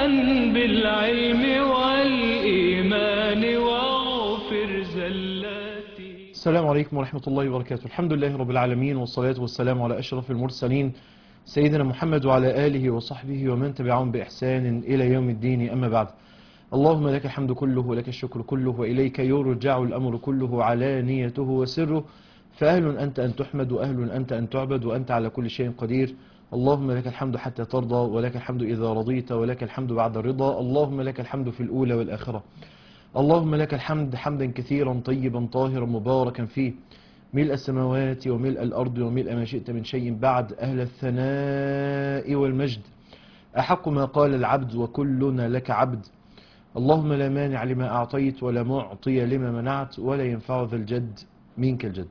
بالعلم والإيمان واغفر زلاتي السلام عليكم ورحمة الله وبركاته الحمد لله رب العالمين والصلاة والسلام على أشرف المرسلين سيدنا محمد وعلى آله وصحبه ومن تبعهم بإحسان إلى يوم الدين أما بعد اللهم لك الحمد كله ولك الشكر كله وإليك يرجع الأمر كله علانيته وسره فأهل أنت أن تحمد وأهل أنت أن تعبد وأنت على كل شيء قدير اللهم لك الحمد حتى ترضى ولك الحمد إذا رضيت ولك الحمد بعد الرضا اللهم لك الحمد في الأولى والآخرة اللهم لك الحمد حمدا كثيرا طيبا طاهرا مباركا فيه ملء السماوات وملء الأرض وملء ما شئت من شيء بعد أهل الثناء والمجد أحق ما قال العبد وكلنا لك عبد اللهم لا مانع لما أعطيت ولا معطي لما منعت ولا ينفع ذا الجد منك الجد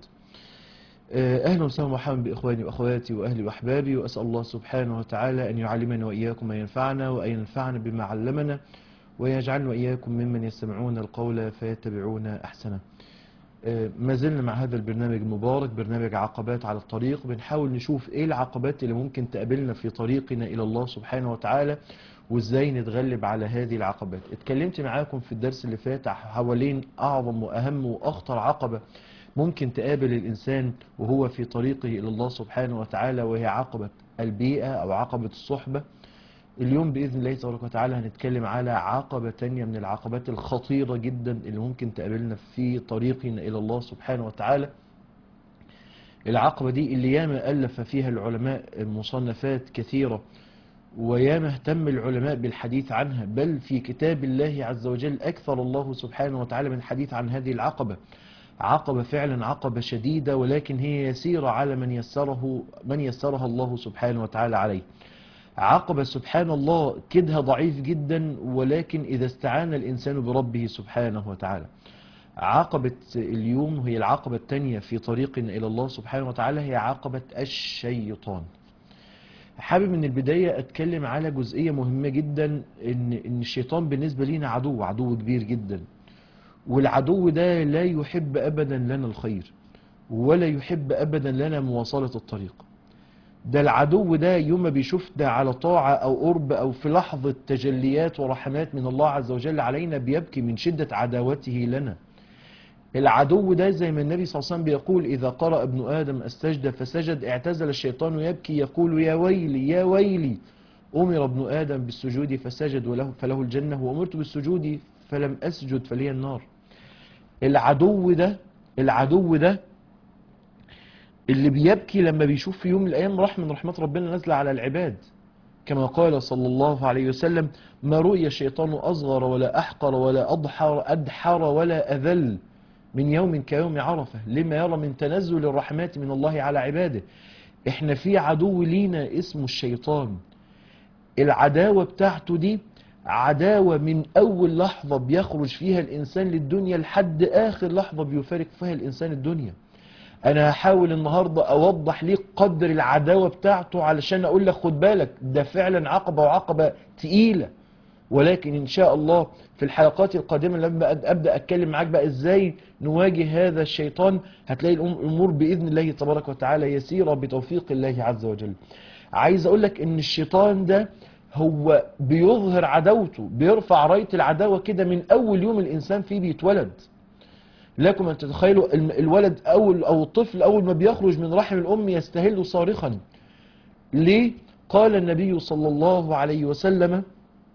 أهلا وسهلا ومرحبا بإخواني وأخواتي وأهلي وأحبابي وأسأل الله سبحانه وتعالى أن يعلمنا وإياكم ما ينفعنا وأن ينفعنا بما علمنا ويجعلنا وإياكم ممن يستمعون القول فيتبعون أحسنه ما زلنا مع هذا البرنامج المبارك برنامج عقبات على الطريق بنحاول نشوف ايه العقبات اللي ممكن تقابلنا في طريقنا الى الله سبحانه وتعالى وازاي نتغلب على هذه العقبات اتكلمت معاكم في الدرس اللي فات حوالين اعظم واهم واخطر عقبة ممكن تقابل الانسان وهو في طريقه الى الله سبحانه وتعالى وهي عقبة البيئة او عقبة الصحبة اليوم بإذن الله تبارك وتعالى هنتكلم على عقبة تانية من العقبات الخطيرة جدا اللي ممكن تقابلنا في طريقنا إلى الله سبحانه وتعالى العقبة دي اللي ياما ألف فيها العلماء مصنفات كثيرة وياما اهتم العلماء بالحديث عنها بل في كتاب الله عز وجل أكثر الله سبحانه وتعالى من الحديث عن هذه العقبة عقبة فعلا عقبة شديدة ولكن هي يسيرة على من يسره من يسرها الله سبحانه وتعالى عليه عقبة سبحان الله كدها ضعيف جدا ولكن إذا استعان الإنسان بربه سبحانه وتعالى عقبة اليوم هي العقبة الثانية في طريقنا إلى الله سبحانه وتعالى هي عقبة الشيطان حابب من البداية أتكلم على جزئية مهمة جدا إن, إن الشيطان بالنسبة لنا عدو عدو كبير جدا والعدو ده لا يحب أبدا لنا الخير ولا يحب أبدا لنا مواصلة الطريق ده العدو ده يوم ما بيشوفنا على طاعة أو قرب أو في لحظة تجليات ورحمات من الله عز وجل علينا بيبكي من شدة عداوته لنا العدو ده زي ما النبي صلى الله عليه وسلم بيقول إذا قرأ ابن آدم استجد فسجد اعتزل الشيطان يبكي يقول يا ويلي يا ويلي أمر ابن آدم بالسجود فسجد وله فله الجنة وأمرت بالسجود فلم أسجد فلي النار العدو ده العدو ده اللي بيبكي لما بيشوف في يوم من الأيام رحمة من رحمات ربنا نازلة على العباد كما قال صلى الله عليه وسلم ما رؤي الشيطان أصغر ولا أحقر ولا أضحر أدحر ولا أذل من يوم كيوم عرفة لما يرى من تنزل الرحمات من الله على عباده احنا في عدو لينا اسمه الشيطان العداوة بتاعته دي عداوة من أول لحظة بيخرج فيها الإنسان للدنيا لحد آخر لحظة بيفارق فيها الإنسان الدنيا انا هحاول النهاردة اوضح ليك قدر العداوة بتاعته علشان اقول لك خد بالك ده فعلا عقبة وعقبة تقيلة ولكن ان شاء الله في الحلقات القادمة لما ابدأ اتكلم معاك بقى ازاي نواجه هذا الشيطان هتلاقي الامور باذن الله تبارك وتعالى يسيرة بتوفيق الله عز وجل عايز اقول لك ان الشيطان ده هو بيظهر عداوته بيرفع راية العداوة كده من اول يوم الانسان فيه بيتولد لكم أن تتخيلوا الولد أول أو الطفل أول ما بيخرج من رحم الأم يستهل صارخا ليه؟ قال النبي صلى الله عليه وسلم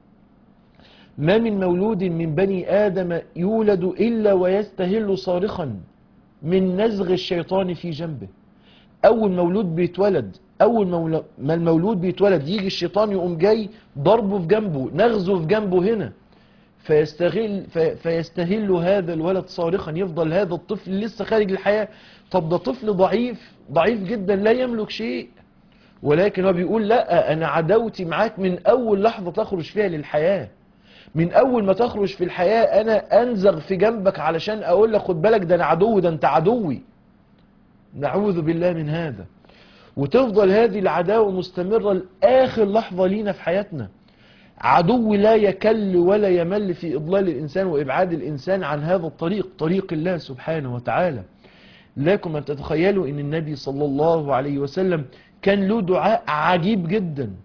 ما من مولود من بني آدم يولد إلا ويستهل صارخا من نزغ الشيطان في جنبه أول مولود بيتولد أول ما المولود بيتولد يجي الشيطان يقوم جاي ضربه في جنبه نغزه في جنبه هنا فيستغل في فيستهل هذا الولد صارخا يفضل هذا الطفل لسه خارج الحياة طب ده طفل ضعيف ضعيف جدا لا يملك شيء ولكن هو بيقول لا أنا عداوتي معاك من أول لحظة تخرج فيها للحياة من أول ما تخرج في الحياة أنا أنزغ في جنبك علشان أقول لك خد بالك ده أنا عدو ده أنت عدوي نعوذ بالله من هذا وتفضل هذه العداوة مستمرة لآخر لحظة لينا في حياتنا عدو لا يكل ولا يمل في إضلال الإنسان وإبعاد الإنسان عن هذا الطريق طريق الله سبحانه وتعالى لكم أن تتخيلوا أن النبي صلى الله عليه وسلم كان له دعاء عجيب جدا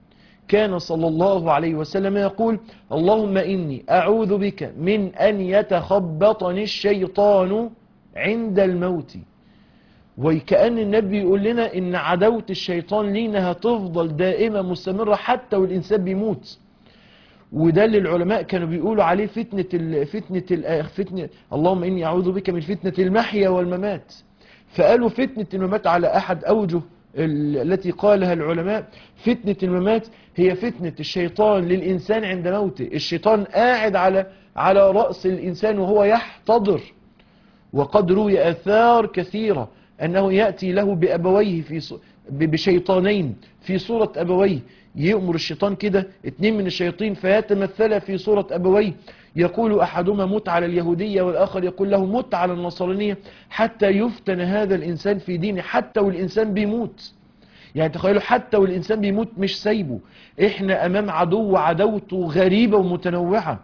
كان صلى الله عليه وسلم يقول اللهم إني أعوذ بك من أن يتخبطني الشيطان عند الموت وكأن النبي يقول لنا إن عداوة الشيطان لينا هتفضل دائمة مستمرة حتى والإنسان بيموت وده اللي العلماء كانوا بيقولوا عليه فتنة ال فتنة ال فتنة اللهم إني أعوذ بك من فتنة المحيا والممات فقالوا فتنة الممات على أحد أوجه ال- التي قالها العلماء فتنة الممات هي فتنة الشيطان للإنسان عند موته الشيطان قاعد على على رأس الإنسان وهو يحتضر وقد روي آثار كثيرة أنه يأتي له بأبويه في ص- ب- بشيطانين في صورة أبويه يأمر الشيطان كده اتنين من الشياطين فيتمثل في صورة أبويه يقول أحدهما مت على اليهودية والآخر يقول له مت على النصرانية حتى يفتن هذا الإنسان في دينه حتى والإنسان بيموت يعني تخيلوا حتى والإنسان بيموت مش سايبه احنا أمام عدو عدوته غريبة ومتنوعة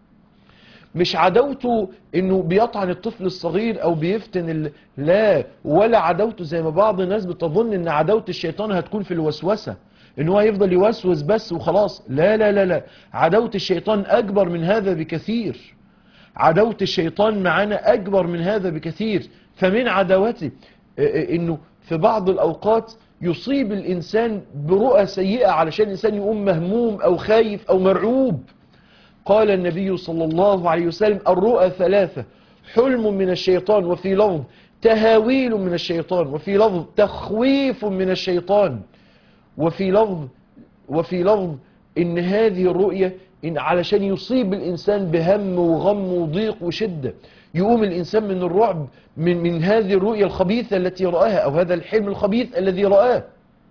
مش عداوته انه بيطعن الطفل الصغير او بيفتن ال... لا ولا عداوته زي ما بعض الناس بتظن ان عداوة الشيطان هتكون في الوسوسة ان هو يفضل يوسوس بس وخلاص لا لا لا لا عداوة الشيطان اكبر من هذا بكثير عداوة الشيطان معانا اكبر من هذا بكثير فمن عداوته اه، اه، انه في بعض الاوقات يصيب الانسان برؤى سيئة علشان الانسان يقوم مهموم او خايف او مرعوب قال النبي صلى الله عليه وسلم الرؤى ثلاثة حلم من الشيطان وفي لفظ تهاويل من الشيطان وفي لفظ تخويف من الشيطان وفي لفظ وفي لفظ ان هذه الرؤية إن علشان يصيب الانسان بهم وغم وضيق وشدة يقوم الانسان من الرعب من من هذه الرؤية الخبيثة التي رآها او هذا الحلم الخبيث الذي رآه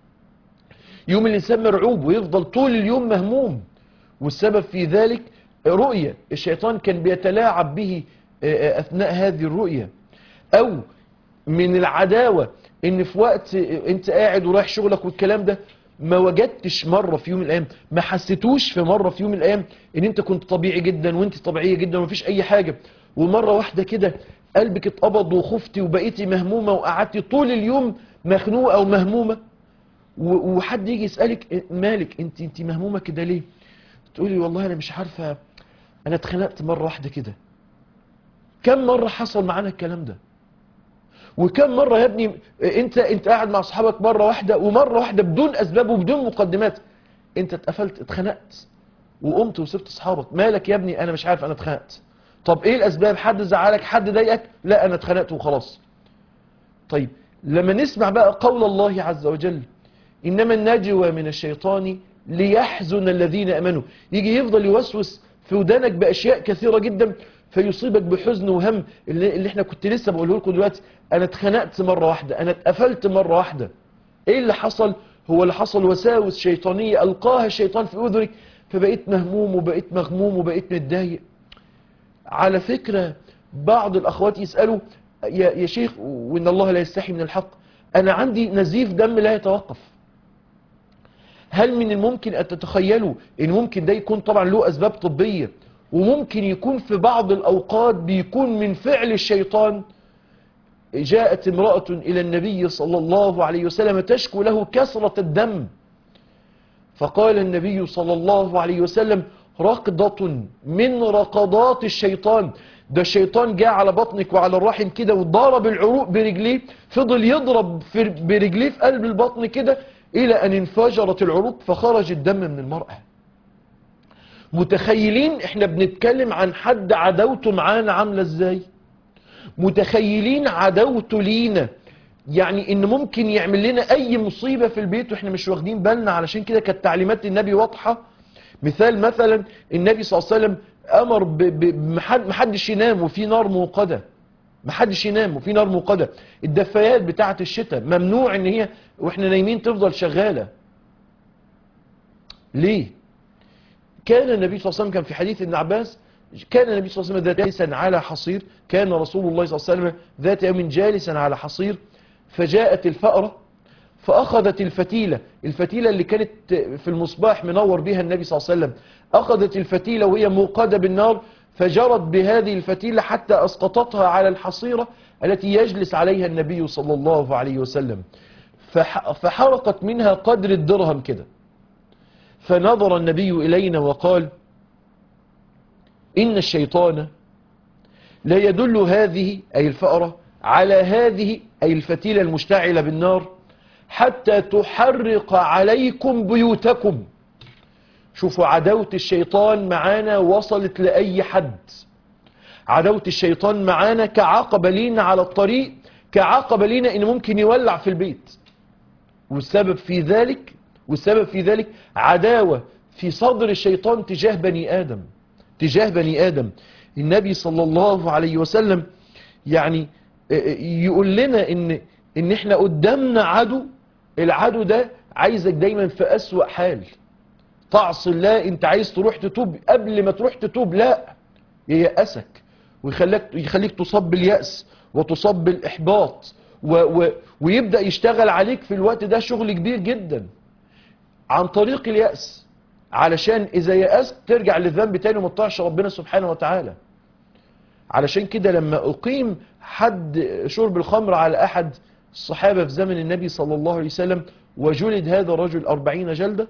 يوم الإنسان مرعوب ويفضل طول اليوم مهموم والسبب في ذلك رؤية الشيطان كان بيتلاعب به آه، أثناء هذه الرؤية أو من العداوة إن في وقت أنت قاعد ورايح شغلك والكلام ده ما وجدتش مرة في يوم من الأيام ما حسيتوش في مرة في يوم من الأيام إن أنت كنت طبيعي جدا وأنت طبيعية جدا ومفيش أي حاجة ومرة واحدة كده قلبك اتقبض وخفتي وبقيتي مهمومة وقعدتي طول اليوم مخنوقة ومهمومة و- وحد يجي يسألك مالك انت انت مهمومة كده ليه تقولي والله انا مش عارفة انا اتخنقت مرة واحدة كده كم مرة حصل معانا الكلام ده وكم مرة يا ابني انت انت قاعد مع اصحابك مرة واحدة ومرة واحدة بدون اسباب وبدون مقدمات انت اتقفلت اتخنقت وقمت وسبت اصحابك مالك يا ابني انا مش عارف انا اتخنقت طب ايه الاسباب حد زعلك حد ضايقك لا انا اتخنقت وخلاص طيب لما نسمع بقى قول الله عز وجل إنما النجوى من الشيطان ليحزن الذين أمنوا يجي يفضل يوسوس في ودانك بأشياء كثيرة جدا فيصيبك بحزن وهم اللي, اللي احنا كنت لسه بقوله لكم دلوقتي أنا اتخنقت مرة واحدة أنا اتقفلت مرة واحدة إيه اللي حصل هو اللي حصل وساوس شيطانية ألقاها الشيطان في أذنك فبقيت مهموم وبقيت مغموم وبقيت متضايق على فكرة بعض الأخوات يسألوا يا, يا شيخ وإن الله لا يستحي من الحق أنا عندي نزيف دم لا يتوقف هل من الممكن أن تتخيلوا أن ممكن ده يكون طبعا له أسباب طبية وممكن يكون في بعض الأوقات بيكون من فعل الشيطان جاءت امرأة إلى النبي صلى الله عليه وسلم تشكو له كسرة الدم فقال النبي صلى الله عليه وسلم رقضة من رقضات الشيطان ده الشيطان جاء على بطنك وعلى الرحم كده وضرب العروق برجليه فضل يضرب في برجليه في قلب البطن كده إلى أن انفجرت العروق فخرج الدم من المرأة متخيلين احنا بنتكلم عن حد عداوته معانا عاملة ازاي متخيلين عداوته لينا يعني ان ممكن يعمل لنا اي مصيبة في البيت واحنا مش واخدين بالنا علشان كده كانت تعليمات النبي واضحة مثال مثلا النبي صلى الله عليه وسلم امر ب- ب- بمحد- محدش ينام وفي نار موقدة محدش ينام وفي نار موقدة الدفايات بتاعة الشتاء ممنوع ان هي واحنا نايمين تفضل شغالة ليه كان النبي صلى الله عليه وسلم كان في حديث ابن عباس كان النبي صلى الله عليه وسلم جالسا على حصير كان رسول الله صلى الله عليه وسلم ذات يوم جالسا على حصير فجاءت الفأرة فأخذت الفتيلة الفتيلة اللي كانت في المصباح منور بها النبي صلى الله عليه وسلم أخذت الفتيلة وهي موقدة بالنار فجرت بهذه الفتيلة حتى أسقطتها على الحصيرة التي يجلس عليها النبي صلى الله عليه وسلم فح- فحرقت منها قدر الدرهم كده فنظر النبي إلينا وقال إن الشيطان لا يدل هذه أي الفأرة على هذه أي الفتيلة المشتعلة بالنار حتى تحرق عليكم بيوتكم شوفوا عداوة الشيطان معانا وصلت لأي حد عداوة الشيطان معانا كعقبة لينا على الطريق كعقبة لينا إن ممكن يولع في البيت والسبب في ذلك والسبب في ذلك عداوة في صدر الشيطان تجاه بني آدم تجاه بني آدم النبي صلى الله عليه وسلم يعني يقول لنا ان ان احنا قدامنا عدو العدو ده عايزك دايما في اسوأ حال تعصي الله انت عايز تروح تتوب قبل ما تروح تتوب لا ييأسك ويخليك يخليك تصاب باليأس وتصاب بالإحباط و و ويبدأ يشتغل عليك في الوقت ده شغل كبير جدا عن طريق اليأس علشان إذا يأست ترجع للذنب تاني وما تطيعش ربنا سبحانه وتعالى علشان كده لما أقيم حد شرب الخمر على أحد الصحابة في زمن النبي صلى الله عليه وسلم وجلد هذا الرجل أربعين جلدة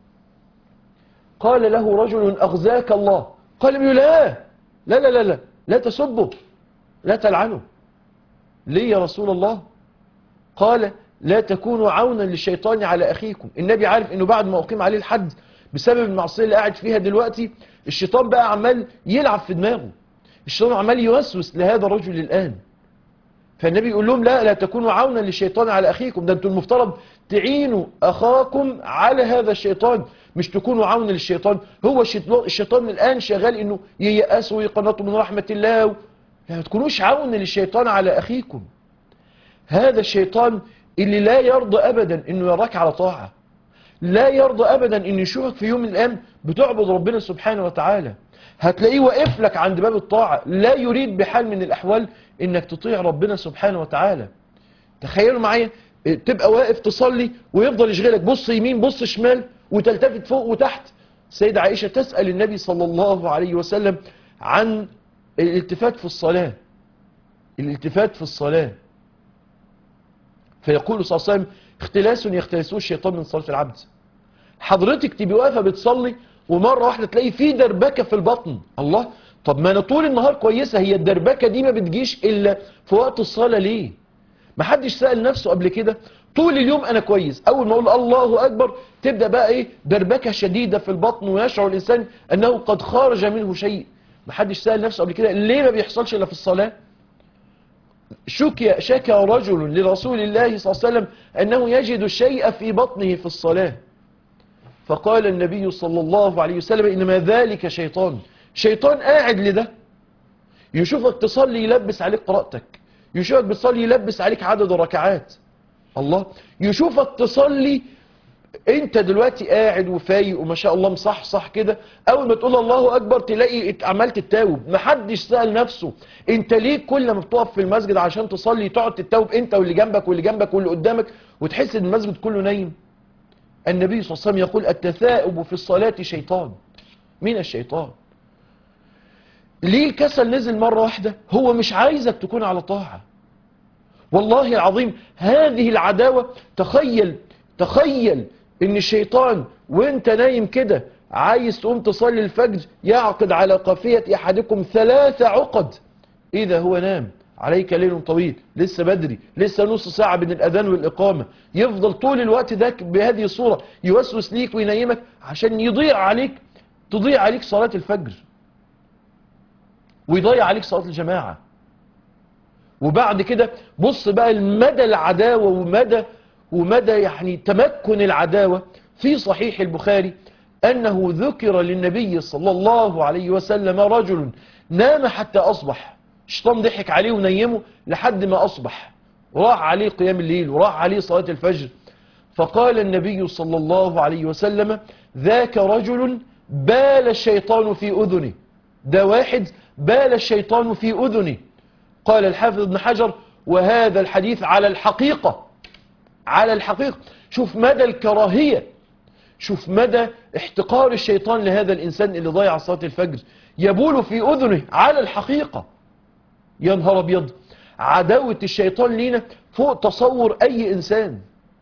قال له رجل أغزاك الله قال له لا لا لا لا لا لا تسبه لا تلعنه ليه يا رسول الله قال لا تكونوا عونا للشيطان على أخيكم النبي عارف أنه بعد ما أقيم عليه الحد بسبب المعصية اللي قاعد فيها دلوقتي الشيطان بقى عمال يلعب في دماغه الشيطان عمال يوسوس لهذا الرجل الآن فالنبي يقول لهم لا لا تكونوا عونا للشيطان على أخيكم ده أنتم المفترض تعينوا أخاكم على هذا الشيطان مش تكونوا عونا للشيطان هو الشيطان, الشيطان الآن شغال أنه ييأسوا ويقنطوا من رحمة الله و... لا تكونوش عونا للشيطان على أخيكم هذا الشيطان اللي لا يرضى أبدا أنه يراك على طاعة لا يرضى أبدا أن يشوفك في يوم من الأيام بتعبد ربنا سبحانه وتعالى هتلاقيه واقف لك عند باب الطاعة لا يريد بحال من الأحوال انك تطيع ربنا سبحانه وتعالى تخيلوا معايا تبقى واقف تصلي ويفضل يشغلك بص يمين بص شمال وتلتفت فوق وتحت سيدة عائشة تسأل النبي صلى الله عليه وسلم عن الالتفات في الصلاة الالتفات في الصلاة فيقول صلى الله عليه وسلم اختلاس يختلسه الشيطان من صلاة العبد حضرتك تبقى واقفة بتصلي ومرة واحدة تلاقي في دربكة في البطن الله طب ما انا طول النهار كويسة هي الدربكة دي ما بتجيش الا في وقت الصلاة ليه ما حدش سأل نفسه قبل كده طول اليوم انا كويس اول ما اقول الله اكبر تبدأ بقى ايه دربكة شديدة في البطن ويشعر الانسان انه قد خرج منه شيء ما حدش سأل نفسه قبل كده ليه ما بيحصلش الا في الصلاة شكي شكى رجل لرسول الله صلى الله عليه وسلم انه يجد الشيء في بطنه في الصلاة فقال النبي صلى الله عليه وسلم انما ذلك شيطان شيطان قاعد لده يشوفك تصلي يلبس عليك قراءتك يشوفك بتصلي يلبس عليك عدد الركعات الله يشوفك تصلي انت دلوقتي قاعد وفايق وما شاء الله مصحصح كده اول ما تقول الله اكبر تلاقي عمال تتاوب محدش سأل نفسه انت ليه كل ما بتقف في المسجد عشان تصلي تقعد تتاوب انت واللي جنبك واللي جنبك واللي قدامك وتحس ان المسجد كله نايم النبي صلى الله عليه وسلم يقول التثاؤب في الصلاة شيطان مين الشيطان ليه الكسل نزل مرة واحدة هو مش عايزك تكون على طاعة والله العظيم هذه العداوة تخيل تخيل ان الشيطان وانت نايم كده عايز تقوم تصلي الفجر يعقد على قافية احدكم ثلاث عقد اذا هو نام عليك ليل طويل لسه بدري لسه نص ساعة بين الأذان والإقامة يفضل طول الوقت ده بهذه الصورة يوسوس ليك وينيمك عشان يضيع عليك تضيع عليك صلاة الفجر ويضيع عليك صلاة الجماعة وبعد كده بص بقى المدى العداوة ومدى ومدى يعني تمكن العداوة في صحيح البخاري أنه ذكر للنبي صلى الله عليه وسلم رجل نام حتى أصبح الشيطان ضحك عليه ونيمه لحد ما أصبح وراح عليه قيام الليل وراح عليه صلاة الفجر فقال النبي صلى الله عليه وسلم ذاك رجل بال الشيطان في أذنه ده واحد بال الشيطان في أذنه قال الحافظ ابن حجر وهذا الحديث على الحقيقة على الحقيقة شوف مدى الكراهية شوف مدى احتقار الشيطان لهذا الإنسان اللي ضيع صلاة الفجر يبول في أذنه على الحقيقة يا نهار ابيض عداوة الشيطان لينا فوق تصور اي انسان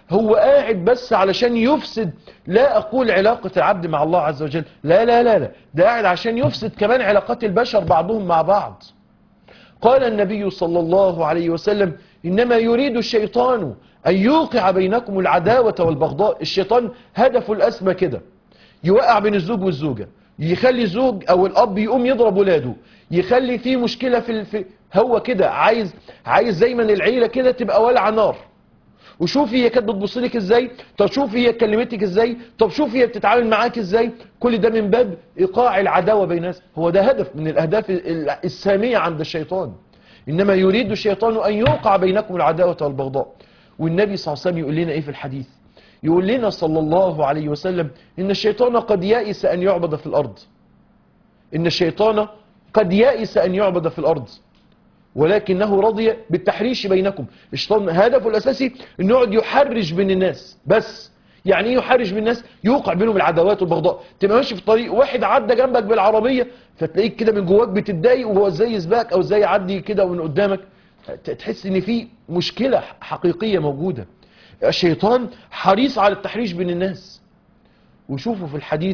هو قاعد بس علشان يفسد لا أقول علاقة العبد مع الله عز وجل لا لا لا لا ده قاعد عشان يفسد كمان علاقات البشر بعضهم مع بعض قال النبي صلى الله عليه وسلم إنما يريد الشيطان أن يوقع بينكم العداوة والبغضاء الشيطان هدفه الأسمى كده يوقع بين الزوج والزوجة يخلي الزوج أو الأب يقوم يضرب ولاده يخلي فيه مشكلة في, في هو كده عايز عايز دايما العيلة كده تبقى ولع نار وشوفي هي كانت بتبص لك ازاي طب شوفي هي كلمتك ازاي طب شوفي هي بتتعامل معاك ازاي كل ده من باب ايقاع العداوه بين الناس هو ده هدف من الاهداف ال- الساميه عند الشيطان انما يريد الشيطان ان يوقع بينكم العداوه والبغضاء والنبي صلى الله عليه وسلم يقول لنا ايه في الحديث يقول لنا صلى الله عليه وسلم ان الشيطان قد يئس ان يعبد في الارض ان الشيطان قد يئس ان يعبد في الارض ولكنه رضي بالتحريش بينكم الشيطان هدفه الاساسي انه يقعد يحرج بين الناس بس يعني ايه يحرج بين الناس يوقع بينهم العداوات والبغضاء تبقى ماشي في الطريق واحد عدى جنبك بالعربيه فتلاقيك كده من جواك بتتضايق وهو ازاي يسبقك او ازاي يعدي كده ومن قدامك ت- تحس ان في مشكله حقيقيه موجوده الشيطان حريص على التحريش بين الناس وشوفوا في الحديث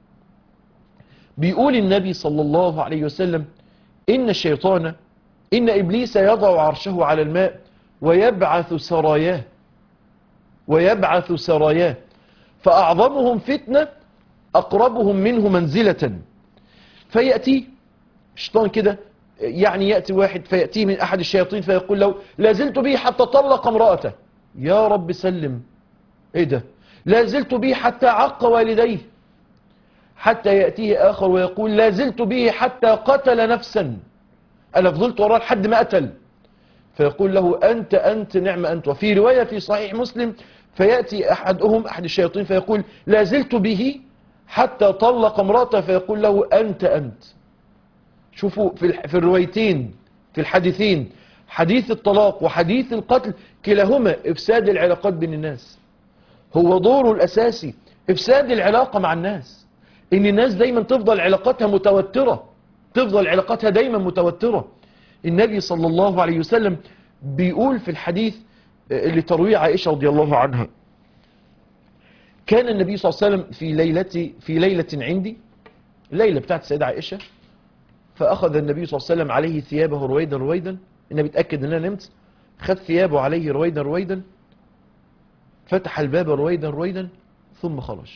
بيقول النبي صلى الله عليه وسلم إن الشيطان إن إبليس يضع عرشه على الماء ويبعث سراياه ويبعث سراياه فأعظمهم فتنة أقربهم منه منزلة فيأتي الشيطان كده يعني يأتي واحد فيأتيه من أحد الشياطين فيقول له لا زلت به حتى طلق امرأته يا رب سلم ايه ده لا زلت به حتى عق والديه حتى يأتيه آخر ويقول لا زلت به حتى قتل نفسا أنا فضلت وراه لحد ما قتل فيقول له أنت أنت نعم أنت وفي رواية في صحيح مسلم فيأتي أحدهم أحد الشياطين فيقول لا زلت به حتى طلق امرأته فيقول له أنت أنت شوفوا في الح- في الروايتين في الحديثين حديث الطلاق وحديث القتل كلاهما إفساد العلاقات بين الناس هو دوره الأساسي إفساد العلاقة مع الناس إن الناس دايما تفضل علاقاتها متوترة تفضل علاقاتها دايما متوترة النبي صلى الله عليه وسلم بيقول في الحديث اللي ترويه عائشة رضي الله عنها كان النبي صلى الله عليه وسلم في ليلة في ليلة عندي الليلة بتاعت السيدة عائشة فأخذ النبي صلى الله عليه وسلم عليه ثيابه رويدا رويدا النبي اتأكد ان انا نمت خد ثيابه عليه رويدا رويدا فتح الباب رويدا رويدا ثم خرج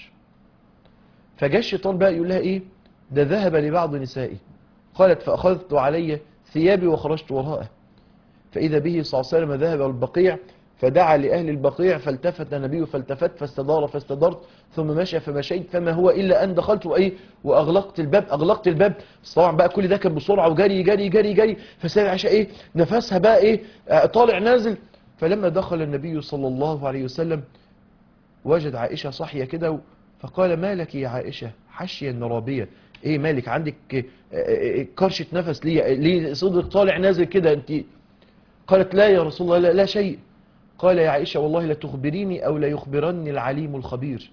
فجاء الشيطان بقى يقول لها ايه ده ذهب لبعض نسائي قالت فأخذت علي ثيابي وخرجت وراءه فإذا به صلى الله عليه وسلم ذهب البقيع فدعا لأهل البقيع فالتفت النبي فالتفت فاستدار فاستدرت ثم مشى فمشيت فما هو إلا أن دخلت وإيه وأغلقت الباب أغلقت الباب بس طبعا بقى كل ده كان بسرعة وجري جري جري جري فسيدة عائشة إيه نفسها بقى إيه آه، طالع نازل فلما دخل النبي صلى الله عليه وسلم وجد عائشة صحية كده و- فقال ما لك يا عائشة حشيا رابية ايه مالك عندك آه، آه، آه، كرشة نفس ليه ليه صدرك طالع نازل كده انت قالت لا يا رسول الله لا, لا شيء قال يا عائشة والله لا تخبريني أو لا يخبرني العليم الخبير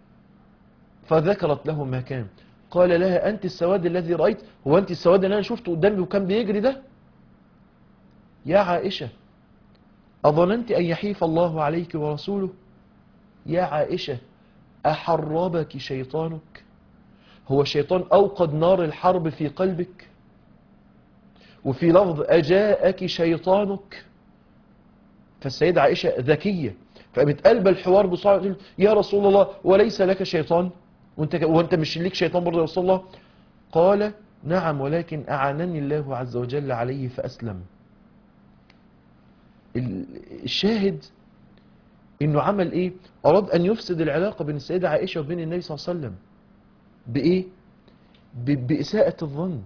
فذكرت له ما كان قال لها أنت السواد الذي رأيت هو أنت السواد اللي أنا شفته قدامي وكان بيجري ده يا عائشة أظننت أن يحيف الله عليك ورسوله يا عائشة أحربك شيطانك هو الشيطان أوقد نار الحرب في قلبك وفي لفظ أجاءك شيطانك فالسيدة عائشة ذكية فقامت قلب الحوار بسرعة تقول يا رسول الله وليس لك شيطان وانت, وانت مش ليك شيطان برضه يا رسول الله قال نعم ولكن أعانني الله عز وجل عليه فأسلم ال- الشاهد انه عمل ايه اراد ان يفسد العلاقة بين السيدة عائشة وبين النبي صلى الله عليه وسلم بايه ب- بإساءة الظن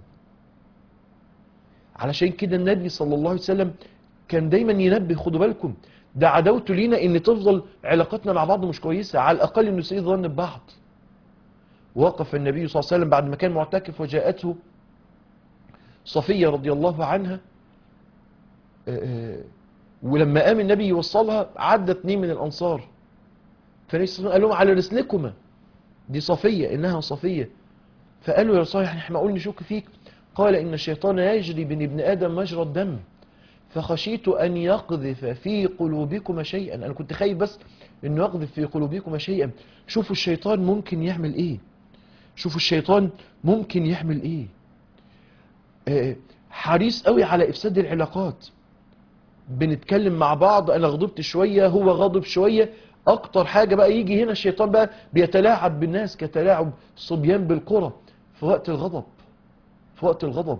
علشان كده النبي صلى الله عليه وسلم كان دايما ينبه خدوا بالكم ده عداوته لينا ان تفضل علاقتنا مع بعض مش كويسة على الاقل انه سيء ظن ببعض وقف النبي صلى الله عليه وسلم بعد ما كان معتكف وجاءته صفية رضي الله عنها آه، آه، ولما قام النبي يوصلها عدى اتنين من الانصار فالنبي صلى الله عليه وسلم قال لهم على رسلكما دي صفية انها صفية فقالوا يا رسول الله احنا معقول نشك فيك قال ان الشيطان يجري بين ابن ادم مجرى الدم فخشيت أن يقذف في قلوبكم شيئا أنا كنت خايف بس أنه يقذف في قلوبكم شيئا شوفوا الشيطان ممكن يعمل إيه شوفوا الشيطان ممكن يعمل إيه آه، حريص قوي على إفساد العلاقات بنتكلم مع بعض أنا غضبت شوية هو غضب شوية أكتر حاجة بقى يجي هنا الشيطان بقى بيتلاعب بالناس كتلاعب صبيان بالكرة في وقت الغضب في وقت الغضب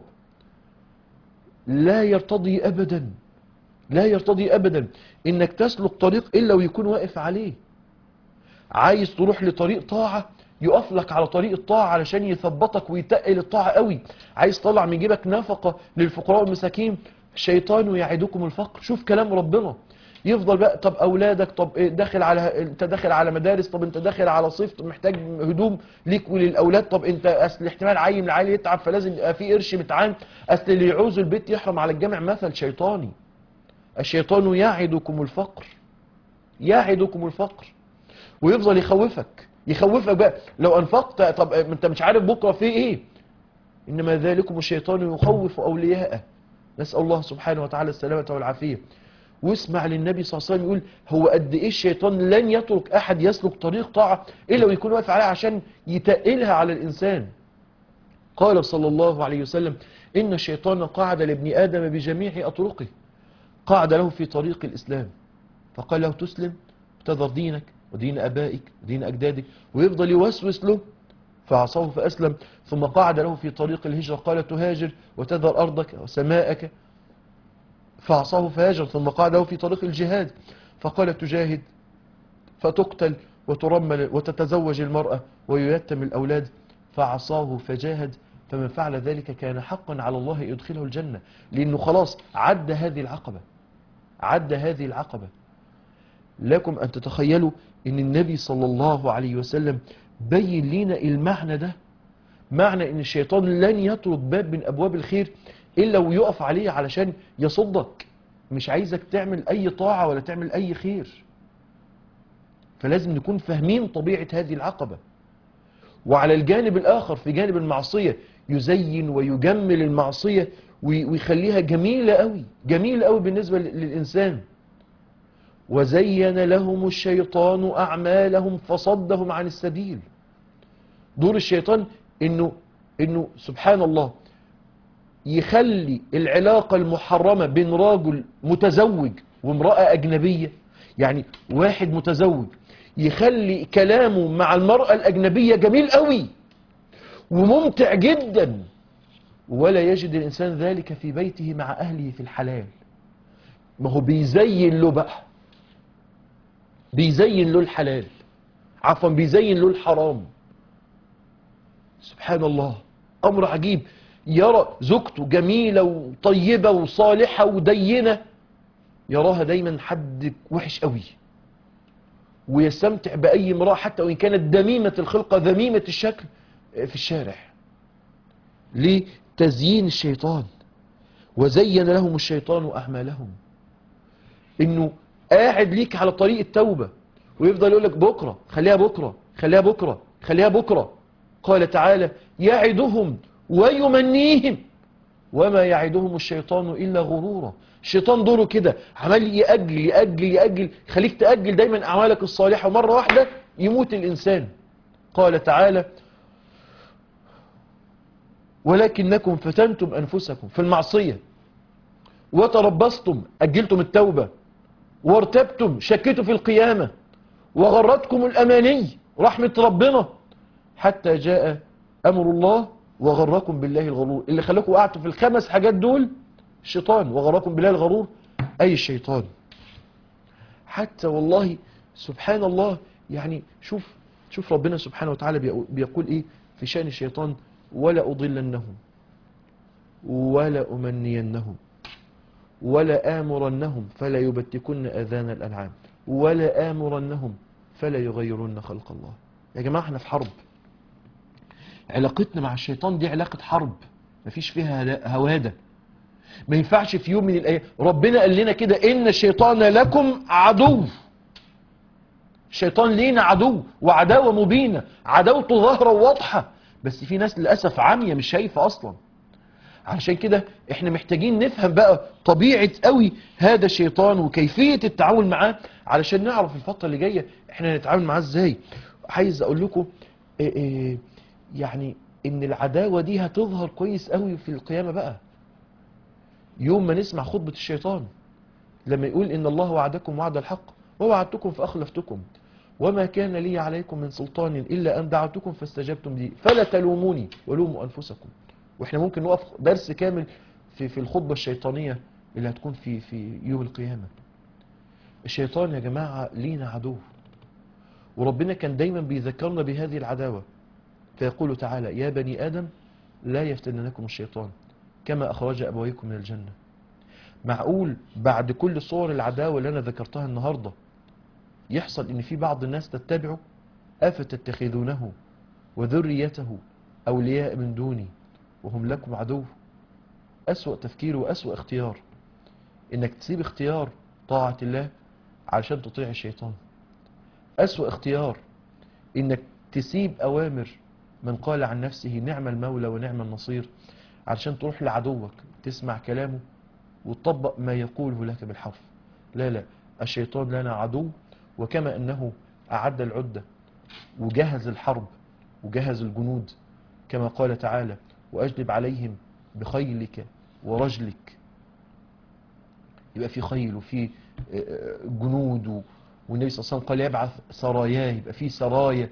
لا يرتضي أبدا لا يرتضي أبدا إنك تسلك طريق إلا ويكون واقف عليه عايز تروح لطريق طاعة يقف لك على طريق الطاعة علشان يثبطك ويتقل الطاعة قوي عايز تطلع من جيبك نفقة للفقراء والمساكين الشيطان يعدكم الفقر شوف كلام ربنا يفضل بقى طب اولادك طب إيه داخل على انت داخل على مدارس طب انت داخل على صيف طب محتاج هدوم ليك وللاولاد طب انت اصل احتمال عيل العيل يتعب فلازم يبقى في قرش متعان اصل اللي يعوز البيت يحرم على الجامع مثل شيطاني الشيطان يعدكم الفقر يعدكم الفقر ويفضل يخوفك يخوفك بقى لو انفقت طب انت مش عارف بكره في ايه انما ذلكم الشيطان يخوف اولياءه نسال الله سبحانه وتعالى السلامه والعافيه واسمع للنبي صلى الله عليه وسلم يقول هو قد ايه الشيطان لن يترك احد يسلك طريق طاعه الا ويكون واقف عليها عشان يتقلها على الانسان قال صلى الله عليه وسلم ان الشيطان قعد لابن ادم بجميع اطرقه قعد له في طريق الاسلام فقال له تسلم تذر دينك ودين ابائك ودين اجدادك ويفضل يوسوس له فعصاه فاسلم ثم قعد له في طريق الهجره قال تهاجر وتذر ارضك وسماءك فعصاه فهاجر ثم قعد له في طريق الجهاد فقال تجاهد فتقتل وترمل وتتزوج المرأة ويتم الأولاد فعصاه فجاهد فمن فعل ذلك كان حقا على الله يدخله الجنة لأنه خلاص عد هذه العقبة عد هذه العقبة لكم أن تتخيلوا أن النبي صلى الله عليه وسلم بين لنا المعنى ده معنى أن الشيطان لن يترك باب من أبواب الخير إلا ويقف عليه علشان يصدك مش عايزك تعمل أي طاعة ولا تعمل أي خير فلازم نكون فاهمين طبيعة هذه العقبة وعلى الجانب الآخر في جانب المعصية يزين ويجمل المعصية وي- ويخليها جميلة قوي جميلة قوي بالنسبة ل- للإنسان وزين لهم الشيطان أعمالهم فصدهم عن السبيل دور الشيطان إنه إنه سبحان الله يخلي العلاقة المحرمة بين راجل متزوج وامرأة أجنبية يعني واحد متزوج يخلي كلامه مع المرأة الأجنبية جميل قوي وممتع جدا ولا يجد الإنسان ذلك في بيته مع أهله في الحلال ما هو بيزين له بقى بيزين له الحلال عفوا بيزين له الحرام سبحان الله أمر عجيب يرى زوجته جميلة وطيبة وصالحة ودينة يراها دايما حد وحش قوي ويستمتع بأي امرأة حتى وإن كانت دميمة الخلقة ذميمة الشكل في الشارع ليه تزيين الشيطان وزين لهم الشيطان أعمالهم إنه قاعد ليك على طريق التوبة ويفضل يقول لك بكرة خليها بكرة خليها بكرة خليها بكرة قال تعالى يعدهم ويمنيهم وما يعدهم الشيطان إلا غرورا الشيطان دوره كده عمال يأجل يأجل يأجل خليك تأجل دايما أعمالك الصالحة ومرة واحدة يموت الإنسان قال تعالى ولكنكم فتنتم أنفسكم في المعصية وتربصتم أجلتم التوبة وارتبتم شكيتوا في القيامة وغرتكم الأماني رحمة ربنا حتى جاء أمر الله وغركم بالله الغرور اللي خلاكم وقعتوا في الخمس حاجات دول الشيطان وغركم بالله الغرور أي الشيطان حتى والله سبحان الله يعني شوف شوف ربنا سبحانه وتعالى بيقول- بيقول إيه في شأن الشيطان ولا أضلنهم ولا أمنينهم ولا آمرنهم فلا يبتكن أذان الأنعام ولا آمرنهم فلا يغيرن خلق الله يا جماعة احنا في حرب علاقتنا مع الشيطان دي علاقة حرب مفيش فيها هلا- هوادة ما ينفعش في يوم من الأيام ربنا قال لنا كده إن الشيطان لكم عدو الشيطان لينا عدو وعداوة مبينة عداوته ظاهرة وواضحة بس في ناس للأسف عامية مش شايفة أصلا علشان كده احنا محتاجين نفهم بقى طبيعة قوي هذا الشيطان وكيفية التعامل معاه علشان نعرف الفترة اللي جاية احنا نتعامل معاه ازاي عايز اقول لكم إيه إيه يعني ان العداوة دي هتظهر كويس قوي في القيامة بقى يوم ما نسمع خطبة الشيطان لما يقول إن الله وعدكم وعد الحق ووعدتكم فأخلفتكم وما كان لي عليكم من سلطان إلا أن دعوتكم فاستجبتم لي فلا تلوموني ولوموا أنفسكم وإحنا ممكن نقف درس كامل في في الخطبة الشيطانية اللي هتكون في في يوم القيامة الشيطان يا جماعة لينا عدو وربنا كان دايما بيذكرنا بهذه العداوة فيقول تعالى يا بني آدم لا يفتننكم الشيطان كما أخرج أبويكم من الجنة معقول بعد كل صور العداوة اللي أنا ذكرتها النهاردة يحصل إن في بعض الناس تتبعه أفتتخذونه وذريته أولياء من دوني وهم لكم عدو أسوأ تفكير وأسوأ اختيار إنك تسيب اختيار طاعة الله علشان تطيع الشيطان أسوأ اختيار إنك تسيب أوامر من قال عن نفسه نعم المولى ونعم النصير علشان تروح لعدوك تسمع كلامه وتطبق ما يقوله لك بالحرف لا لا الشيطان لنا عدو وكما أنه أعد العدة وجهز الحرب وجهز الجنود كما قال تعالى وأجلب عليهم بخيلك ورجلك يبقى في خيل وفي جنود و- والنبي صلى الله عليه وسلم قال يبعث سراياه يبقى في سرايا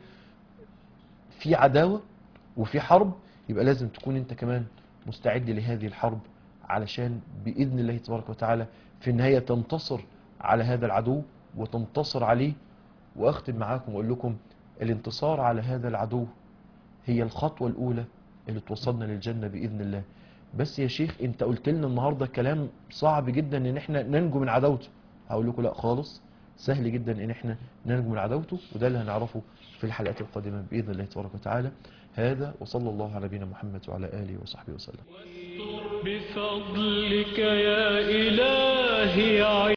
في عداوة وفي حرب يبقى لازم تكون انت كمان مستعد لهذه الحرب علشان بإذن الله تبارك وتعالى في النهاية تنتصر على هذا العدو وتنتصر عليه وأختم معاكم وأقول لكم الانتصار على هذا العدو هي الخطوة الأولى اللي توصلنا للجنة بإذن الله بس يا شيخ انت قلت لنا النهاردة كلام صعب جدا ان احنا ننجو من عداوته هقول لكم لا خالص سهل جدا ان احنا ننجو من عداوته وده اللي هنعرفه في الحلقات القادمة بإذن الله تبارك وتعالى هذا وصلى الله على نبينا محمد وعلى آله وصحبه وسلم بفضلك يا إلهي